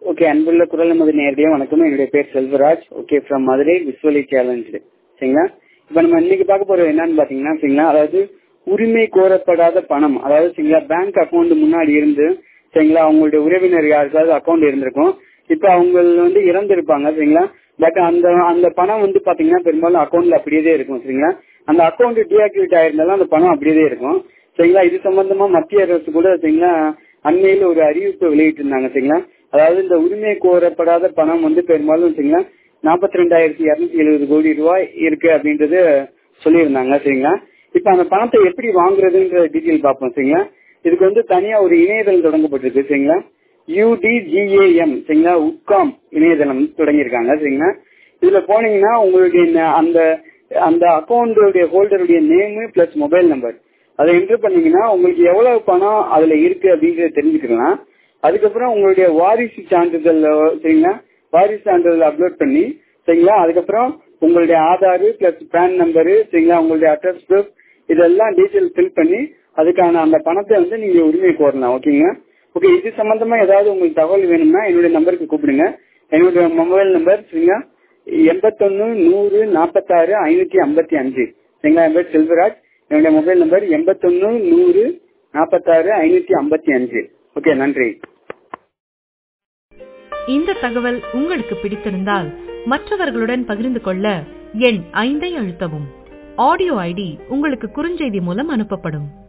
okay அன்புள்ள குரல் நமது நேரடியா வணக்கம் என்னுடைய பேர் செல்வராஜ் ஓகே ஃப்ரம் மதுரை விஸ்வலி சேலஞ்சு சரிங்களா இப்ப நம்ம இன்னைக்கு பார்க்க போறது என்னன்னு பாத்தீங்கன்னா சரிங்களா அதாவது உரிமை கோரப்படாத பணம் அதாவது சரிங்களா பேங்க் அக்கௌண்ட் முன்னாடி இருந்து சரிங்களா அவங்களுடைய உறவினர் யாருக்காவது அக்கௌண்ட் இருந்திருக்கும் இப்ப அவங்க வந்து இறந்திருப்பாங்க சரிங்களா பட் அந்த அந்த பணம் வந்து பாத்தீங்கன்னா பெரும்பாலும் அக்கௌண்ட்ல அப்படியே இருக்கும் சரிங்களா அந்த அக்கௌண்ட் டீஆக்டிவேட் ஆயிருந்தாலும் அந்த பணம் அப்படியே இருக்கும் சரிங்களா இது சம்பந்தமா மத்திய அரசு கூட சரிங்களா அண்மையில் ஒரு அறிவிப்பு வெளியிட்டு இருந்தாங்க சரிங்களா அதாவது இந்த உரிமை கோரப்படாத பணம் வந்து பெரும்பாலும் சரிங்களா நாற்பத்தி ரெண்டாயிரத்தி இருநூத்தி எழுபது கோடி ரூபாய் இருக்கு அப்படின்றது சொல்லியிருந்தாங்க சரிங்களா இப்ப அந்த பணத்தை எப்படி வாங்குறதுன்ற டீட்டெயில் பார்ப்போம் சரிங்களா இதுக்கு வந்து தனியா ஒரு இணையதளம் தொடங்கப்பட்டிருக்கு சரிங்களா யூடிஜிஏஎம் சரிங்களா உட்காம் இணையதளம் தொடங்கியிருக்காங்க சரிங்களா இதுல போனீங்கன்னா உங்களுடைய அந்த அந்த அக்கௌண்டோடைய ஹோல்டருடைய நேமு பிளஸ் மொபைல் நம்பர் அதை என்ட்ரு பண்ணீங்கன்னா உங்களுக்கு எவ்வளவு பணம் அதுல இருக்கு அப்படிங்கறத தெரிஞ்சுக்கலாம் அதுக்கப்புறம் உங்களுடைய வாரிசு சான்றிதழ் சரிங்களா வாரிசு சான்றிதழ் அப்லோட் பண்ணி சரிங்களா அதுக்கப்புறம் உங்களுடைய ஆதார் பிளஸ் பேன் நம்பரு சரிங்களா உங்களுடைய அட்ரஸ் ப்ரூஃப் இதெல்லாம் டீட்டெயில் ஃபில் பண்ணி அதுக்கான அந்த பணத்தை வந்து நீங்க உரிமை கோரலாம் ஓகேங்க ஓகே இது சம்பந்தமா ஏதாவது உங்களுக்கு தகவல் வேணும்னா என்னுடைய நம்பருக்கு கூப்பிடுங்க என்னுடைய மொபைல் நம்பர் சரிங்களா எண்பத்தொன்னு நூறு நாற்பத்தாறு ஐநூத்தி ஐம்பத்தி அஞ்சு சரிங்களா என் பேர் செல்வராஜ் என்னுடைய மொபைல் நம்பர் எண்பத்தொன்னு நூறு நாற்பத்தாறு ஐநூத்தி ஐம்பத்தி அஞ்சு ஓகே நன்றி இந்த தகவல் உங்களுக்கு பிடித்திருந்தால் மற்றவர்களுடன் பகிர்ந்து கொள்ள எண் ஐந்தை அழுத்தவும் ஆடியோ ஐடி உங்களுக்கு குறுஞ்செய்தி மூலம் அனுப்பப்படும்